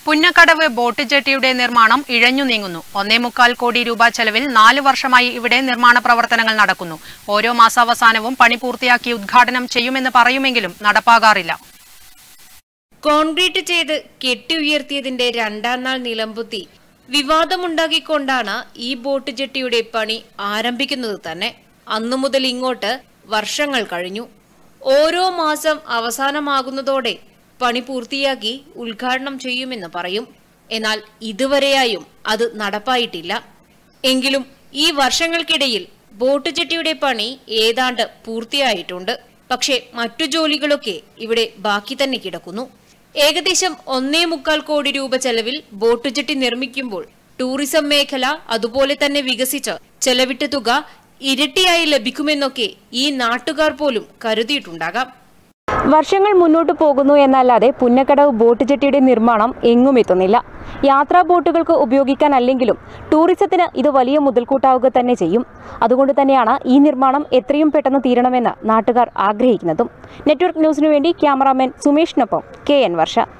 Punnakkadavu boat ജെട്ടിയുടെ നിർമ്മാണം ഇഴഞ്ഞു നീങ്ങുന്നു ഒന്നേ മുക്കാൽ കോടി രൂപ ചെലവിൽ നാല് വർഷമായി ഇവിടെ നിർമ്മാണ പ്രവർത്തനങ്ങൾ നടക്കുന്നു ഓരോ മാസാവസാനവും പണി പൂർത്തിയാക്കി ഉദ്ഘാടനം ചെയ്യുമെന്ന് പറയുമെങ്കിലും നടപ്പാകാറില്ല കോൺക്രീറ്റ് ചെയ്ത് കെട്ടി ഉയർത്തിയതിന്റെ രണ്ടാം നാൾ നിലമ്പുത്തി വിവാദമുണ്ടാക്കിക്കൊണ്ടാണ് ഈ ബോട്ട് ജെട്ടിയുടെ പണി ആരംഭിക്കുന്നത് തന്നെ അന്നു മുതൽ ഇങ്ങോട്ട് വർഷങ്ങൾ കഴിഞ്ഞു ഓരോ മാസം അവസാനമാകുന്നതോടെ പണി പൂർത്തിയാക്കി ഉദ്ഘാടനം ചെയ്യുമെന്ന് പറയും എന്നാൽ ഇതുവരെയായും അത് നടപ്പായിട്ടില്ല എങ്കിലും ഈ വർഷങ്ങൾക്കിടയിൽ ബോട്ട് ജെട്ടിയുടെ പണി ഏതാണ്ട് പൂർത്തിയായിട്ടുണ്ട് പക്ഷേ മറ്റു ജോലികളൊക്കെ ഇവിടെ ബാക്കി തന്നെ കിടക്കുന്നു ഏകദേശം ഒന്നേ മുക്കാൽ കോടി രൂപ ചെലവിൽ ബോട്ട് ജെട്ടി നിർമ്മിക്കുമ്പോൾ ടൂറിസം മേഖല അതുപോലെ തന്നെ വികസിച്ച് ചെലവിട്ട തുക ഇരട്ടിയായി ലഭിക്കുമെന്നൊക്കെ ഈ നാട്ടുകാർ പോലും കരുതിയിട്ടുണ്ടാകാം വർഷങ്ങൾ മുന്നോട്ട് പോകുന്നു എന്നല്ലാതെ പുന്നക്കടവ് ബോട്ട് ജെട്ടിയുടെ നിർമ്മാണം എങ്ങും എത്തുന്നില്ല യാത്രാ ബോട്ടുകൾക്ക് ഉപയോഗിക്കാനല്ലെങ്കിലും ടൂറിസത്തിന് ഇത് വലിയ മുതൽക്കൂട്ടാവുക തന്നെ ചെയ്യും അതുകൊണ്ട് തന്നെയാണ് ഈ നിർമ്മാണം എത്രയും പെട്ടെന്ന് തീരണമെന്ന് നാട്ടുകാർ ആഗ്രഹിക്കുന്നതും നെറ്റ്വർക്ക് ന്യൂസിനു വേണ്ടി ക്യാമറാമാൻ സുമേഷിനൊപ്പം കെ എൻ വർഷ